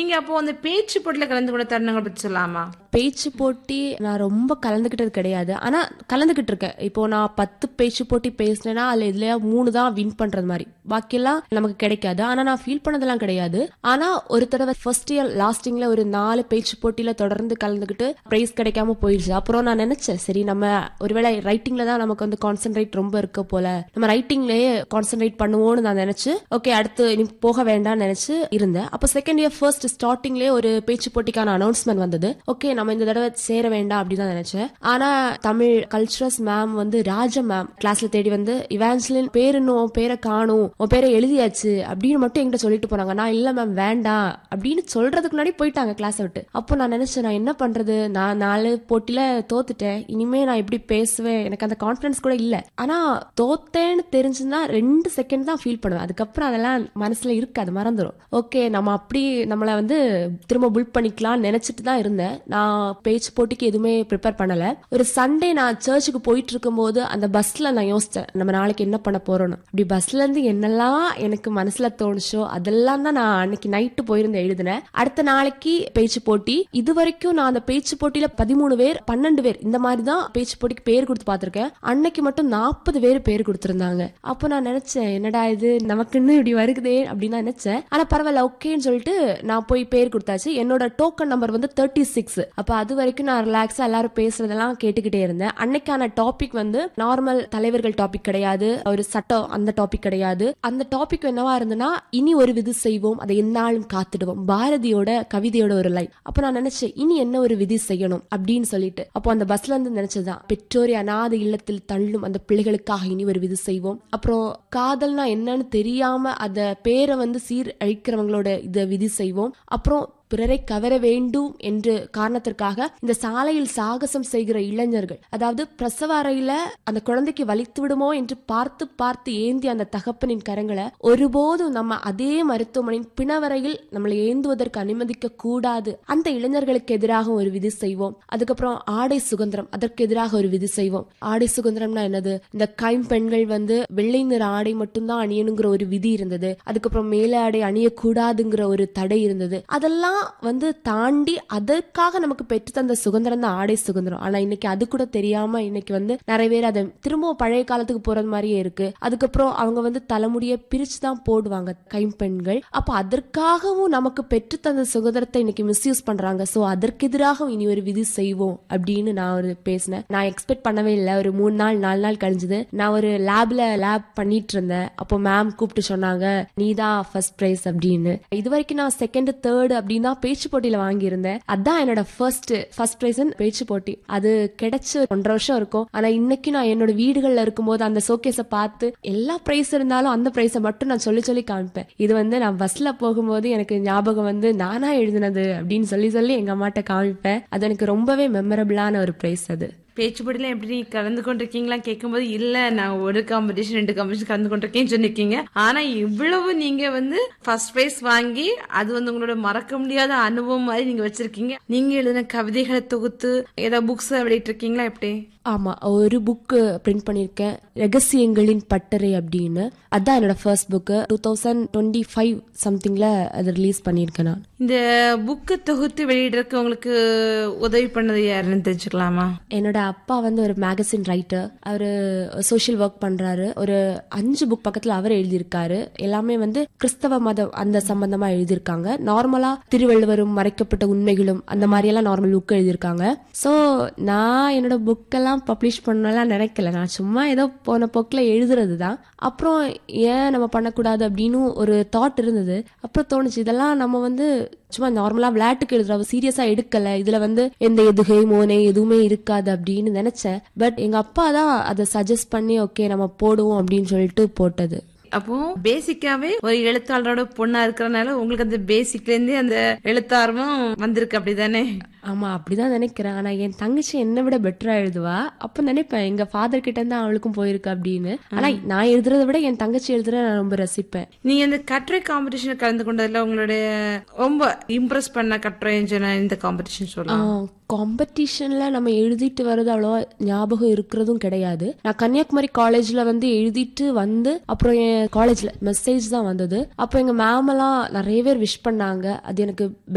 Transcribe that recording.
நீங்க அப்போ அந்த பேச்சு போட்டில கலந்து கொண்ட தருணங்கள் பத்தி சொல்லலாமா பேச்சு போட்டி நான் ரொம்ப கலந்துக்கிட்டது கிடையாது ஆனா கலந்துக்கிட்டு இருக்கேன் இப்போ நான் பத்து பேச்சு போட்டி பேசினேன்னா அதுல இதுலயா மூணு தான் வின் பண்றது மாதிரி பாக்கியெல்லாம் நமக்கு கிடைக்காது ஆனா நான் ஃபீல் பண்ணதெல்லாம் கிடையாது ஆனா ஒரு தடவை ஃபர்ஸ்ட் இயர் லாஸ்டிங்ல ஒரு நாலு பேச்சு போட்டியில தொடர்ந்து கலந்துக்கிட்டு பிரைஸ் கிடைக்காம போயிடுச்சு அப்புறம் நான் நினைச்சேன் சரி நம்ம ஒருவேளை ரைட்டிங்ல தான் நமக்கு வந்து கான்சென்ட்ரேட் ரொம்ப இருக்க போல நம்ம ரைட்டிங்லயே கான்சென்ட்ரேட் பண்ணுவோம்னு நான் நினைச்சு ஓகே அடுத்து இனி போக வேண்டாம்னு நினைச்சு இருந்தேன் அப்போ செகண்ட் இயர் ஃபர்ஸ்ட் ஸ்டார்டிங்லயே ஒரு பேச்சு போட்டிக்கான அனௌன்ஸ்மெண்ட் வந்தது ஓகே நம்ம இந்த தடவை சேர வேண்டாம் அப்படின்னு தான் நினைச்சேன் ஆனா தமிழ் கல்ச்சுரல்ஸ் மேம் வந்து ராஜ மேம் கிளாஸ்ல தேடி வந்து இவான்ஸ்லின் பேர் இன்னும் உன் பேரை காணும் உன் பேரை எழுதியாச்சு அப்படின்னு மட்டும் என்கிட்ட சொல்லிட்டு போனாங்க நான் இல்ல மேம் வேண்டாம் அப்படின்னு சொல்றதுக்கு முன்னாடி போயிட்டாங்க கிளாஸ் விட்டு அப்போ நான் நினைச்சேன் நான் என்ன பண்றது நான் நாலு போட்டியில தோத்துட்டேன் இனிமே நான் எப்படி பேசுவேன் எனக்கு அந்த கான்பிடன்ஸ் கூட இல்ல ஆனா தோத்தேன்னு தெரிஞ்சுன்னா ரெண்டு செகண்ட் தான் ஃபீல் பண்ணுவேன் அதுக்கப்புறம் அதெல்லாம் மனசுல இருக்காது மறந்துடும் ஓகே நம்ம அப்படி நம்மள வந்து திரும்ப புல் பண்ணிக்கலாம் நினைச்சிட்டு தான் இருந்தேன் நான் பேச்சு போட்டிக்கு எதுவுமே ப்ரிப்பேர் பண்ணல ஒரு சண்டே நான் சர்ச்சுக்கு போயிட்டு இருக்கும்போது அந்த பஸ்ல நான் யோசிச்சேன் நம்ம நாளைக்கு என்ன பண்ண போறோம்னு அப்படி பஸ்ல இருந்து என்னெல்லாம் எனக்கு மனசுல தோணுச்சோ அதெல்லாம் தான் நான் அன்னைக்கு நைட்டு போயிருந்து எழுதினேன் அடுத்த நாளைக்கு பேச்சு போட்டி இது வரைக்கும் நான் அந்த பேச்சு போட்டியில பதிமூணு பேர் பன்னெண்டு பேர் இந்த மாதிரி தான் பேச்சு போட்டிக்கு பேர் கொடுத்து பார்த்திருக்கேன் அன்னைக்கு மட்டும் நாற்பது பேர் பேர் கொடுத்திருந்தாங்க அப்போ நான் நினைச்சேன் என்னடா இது நமக்குன்னு இப்படி வருகுதே அப்படின்னு நான் நினைச்சேன் ஆனா பரவாயில்ல ஓகேன்னு சொல்லிட்டு நான் போய் பேர் கொடுத்தாச்சு என்னோட டோக்கன் நம்பர் வந்து தேர்ட்டி சிக்ஸ் அப்ப அது வரைக்கும் நான் ரிலாக்ஸா எல்லாரும் பேசுறதெல்லாம் கேட்டுக்கிட்டே இருந்தேன் அன்னைக்கான டாபிக் வந்து நார்மல் தலைவர்கள் டாபிக் கிடையாது ஒரு சட்டம் அந்த டாபிக் கிடையாது அந்த டாபிக் என்னவா இருந்ததுன்னா இனி ஒரு விதி செய்வோம் அதை எந்நாளும் காத்துடுவோம் பாரதியோட கவிதையோட ஒரு லைன் அப்ப நான் நினைச்சேன் இனி என்ன ஒரு விதி செய்யணும் அப்படின்னு சொல்லிட்டு அப்போ அந்த பஸ்ல இருந்து நினைச்சதுதான் பெற்றோரை அநாத இல்லத்தில் தள்ளும் அந்த பிள்ளைகளுக்காக இனி ஒரு விதி செய்வோம் அப்புறம் காதல்னா என்னன்னு தெரியாம அத பேரை வந்து சீர் அழிக்கிறவங்களோட இத விதி செய்வோம் அப்புறம் பிறரை கவர வேண்டும் என்று காரணத்திற்காக இந்த சாலையில் சாகசம் செய்கிற இளைஞர்கள் அதாவது பிரசவ அறையில அந்த குழந்தைக்கு வலித்து விடுமோ என்று பார்த்து பார்த்து ஏந்தி அந்த தகப்பனின் கரங்களை ஒருபோதும் நம்ம அதே மருத்துவமனையின் பிணவரையில் நம்மளை ஏந்துவதற்கு அனுமதிக்க கூடாது அந்த இளைஞர்களுக்கு எதிராக ஒரு விதி செய்வோம் அதுக்கப்புறம் ஆடை சுதந்திரம் அதற்கு எதிராக ஒரு விதி செய்வோம் ஆடை சுதந்திரம்னா என்னது இந்த கைம்பெண்கள் வந்து வெள்ளை நிற ஆடை மட்டும்தான் அணியணுங்கிற ஒரு விதி இருந்தது அதுக்கப்புறம் மேல ஆடை அணியக்கூடாதுங்கிற ஒரு தடை இருந்தது அதெல்லாம் வந்து தாண்டி அதற்காக நமக்கு பெற்று தந்த சுதந்திரம் தான் ஆடை சுதந்திரம் ஆனா இன்னைக்கு அது கூட தெரியாம இன்னைக்கு வந்து நிறைய பேர் அதை திரும்பவும் பழைய காலத்துக்கு போறது மாதிரியே இருக்கு அதுக்கப்புறம் அவங்க வந்து தலைமுடிய பிரிச்சு தான் போடுவாங்க கைம்பெண்கள் அப்ப அதற்காகவும் நமக்கு பெற்று தந்த சுதந்திரத்தை இன்னைக்கு மிஸ்யூஸ் பண்றாங்க சோ அதற்கு எதிராக இனி ஒரு விதி செய்வோம் அப்படின்னு நான் ஒரு பேசினேன் நான் எக்ஸ்பெக்ட் பண்ணவே இல்லை ஒரு மூணு நாள் நாலு நாள் கழிஞ்சது நான் ஒரு லேப்ல லேப் பண்ணிட்டு இருந்தேன் அப்போ மேம் கூப்பிட்டு சொன்னாங்க நீ தான் ஃபர்ஸ்ட் பிரைஸ் அப்படின்னு இது வரைக்கும் நான் செகண்ட் தேர்ட் அப்படின்னு தான் பேச்சு போட்டியில வாங்கியிருந்தேன் அதான் என்னோட ஃபர்ஸ்ட் ஃபர்ஸ்ட் பிரைஸ் பேச்சு போட்டி அது கிடைச்சு ஒன்றரை வருஷம் இருக்கும் ஆனா இன்னைக்கு நான் என்னோட வீடுகள்ல இருக்கும்போது அந்த ஷோகேஸ பார்த்து எல்லா பிரைஸ் இருந்தாலும் அந்த பிரைஸை மட்டும் நான் சொல்லி சொல்லி காமிப்பேன் இது வந்து நான் பஸ்ல போகும்போது எனக்கு ஞாபகம் வந்து நானா எழுதினது அப்படின்னு சொல்லி சொல்லி எங்க அம்மாட்ட காமிப்பேன் அது எனக்கு ரொம்பவே மெமரபிளான ஒரு பிரைஸ் அது பேச்சு போட்டில எப்படி நீங்க கலந்து கொண்டிருக்கீங்களா கேட்கும்போது இல்ல நான் ஒரு காம்படிஷன் ரெண்டு காம்படிஷன் கலந்து கொண்டிருக்கேன்னு சொல்லிருக்கீங்க ஆனா இவ்வளவு நீங்க வந்து ஃபர்ஸ்ட் பிரைஸ் வாங்கி அது வந்து உங்களோட மறக்க முடியாத அனுபவம் மாதிரி நீங்க வச்சிருக்கீங்க நீங்க எழுதின கவிதைகளை தொகுத்து ஏதாவது புக்ஸ் வெளியிட்டு இருக்கீங்களா எப்படி ஆமா ஒரு புக்கு பிரிண்ட் பண்ணிருக்கேன் ரகசியங்களின் பட்டறை அப்படின்னு அதான் என்னோட first book two thousand twenty five சம்திங்ல அதை ரிலீஸ் பண்ணியிருக்கேன் நான் இந்த புக்கு தொகுத்து வெளியிடறதுக்கு உங்களுக்கு உதவி பண்ணது யாருன்னு தெரிஞ்சுக்கலாமா என்னோட அப்பா வந்து ஒரு மேகசின் ரைட்டர் அவரு சோஷியல் ஒர்க் பண்றாரு ஒரு அஞ்சு புக் பக்கத்துல அவர் எழுதியிருக்காரு எல்லாமே வந்து கிறிஸ்தவ மதம் அந்த சம்பந்தமா எழுதியிருக்காங்க நார்மலா திருவள்ளுவரும் மறைக்கப்பட்ட உண்மைகளும் அந்த மாதிரி எல்லாம் நார்மல் புக் எழுதியிருக்காங்க சோ நான் என்னோட புக்கெல்லாம் பப்ளிஷ் பண்ணலாம் நினைக்கல நான் சும்மா ஏதோ போன போக்கில் எழுதுறது தான் அப்புறம் ஏன் நம்ம பண்ணக்கூடாது அப்படின்னு ஒரு தாட் இருந்தது அப்புறம் தோணுச்சு இதெல்லாம் நம்ம வந்து சும்மா நார்மலா விளையாட்டுக்கு எழுதுற சீரியஸா எடுக்கல இதுல வந்து எந்த எதுகை மோனே எதுவுமே இருக்காது அப்படின்னு நினைச்சேன் பட் எங்க அப்பா தான் அதை சஜஸ்ட் பண்ணி ஓகே நம்ம போடுவோம் அப்படின்னு சொல்லிட்டு போட்டது அப்போ பேசிக்காவே ஒரு எழுத்தாளரோட பொண்ணா இருக்கிறனால உங்களுக்கு அந்த பேசிக்ல இருந்தே அந்த எழுத்தார்வம் வந்திருக்கு அப்படிதானே ஆமா அப்படிதான் நினைக்கிறேன் ஆனா என் தங்கச்சி என்னை விட பெட்டரா எழுதுவா அப்ப நினைப்பேன் எங்க ஃபாதர் கிட்ட இருந்து அவளுக்கும் போயிருக்கு அப்படின்னு ஆனா நான் எழுதுறதை விட என் தங்கச்சி எழுதுறத நான் ரொம்ப ரசிப்பேன் நீங்க இந்த கட்டுரை காம்படிஷன் கலந்து கொண்டதுல உங்களுடைய ரொம்ப இம்ப்ரெஸ் பண்ண கட்டுரைன்னு சொன்ன இந்த காம்படிஷன் சொல்லலாம் காம்படிஷன்ல நம்ம எழுதிட்டு வர்றது அவ்வளோவா ஞாபகம் இருக்கிறதும் கிடையாது நான் கன்னியாகுமரி காலேஜ்ல வந்து எழுதிட்டு வந்து அப்புறம் என் காலேஜ்ல மெசேஜ் தான் வந்தது அப்போ எங்க மேம் எல்லாம் நிறைய பேர் விஷ் பண்ணாங்க அது எனக்கு